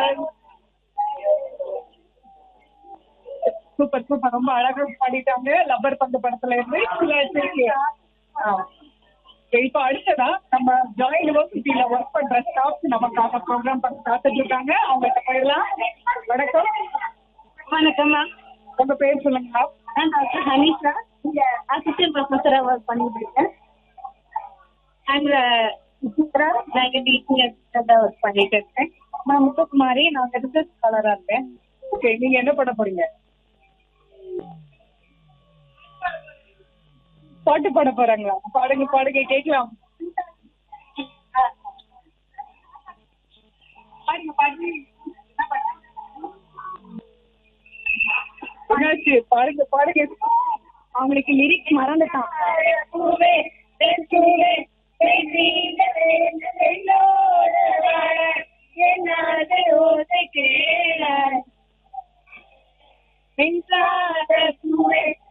பாடல் super super ரொம்ப அழகா பாடிட்டாங்க லப்பர் பந்து படத்துல இருந்து சரி, ஆ. சரி, இப்ப அடுத்ததா நம்ம ஜாய் யூனிவர்சிட்டியில ஒர்க் பண்ற ஸ்டாஃப் நமக்காக ப்ரோக்ராம் பண்ணி காத்துட்டு இருக்காங்க அவங்கள்ட்ட போயிடலாம் வணக்கம் வணக்கம் மேம் உங்க பேர் சொல்லுங்க ma'am. நான் டாக்டர் ஹனீஷா இங்க அசிஸ்டன்ட் ப்ரொஃபஸரா ஒர்க் பண்ணிட்டு இருக்கேன் அண்ட் சித்ரா நான் இங்க டீச்சிங் அசிஸ்டண்டா ஒர்க் பண்ணிட்டு இருக்கேன் நான் முத்துக்குமாரி நான் ரிசர்ச் ஸ்காலரா இருக்கேன் ஓகே நீங்க என்ன பண்ண போறீங்க பாட்டு பாட போறாங்களா பாடுங்க பாடுங்க கேட்கலாம் பாருங்க பாருங்க என்னாச்சு பாடுங்க பாடுங்க அவங்களுக்கு லிரிக்ஸ் மறந்துட்டான் மின்சார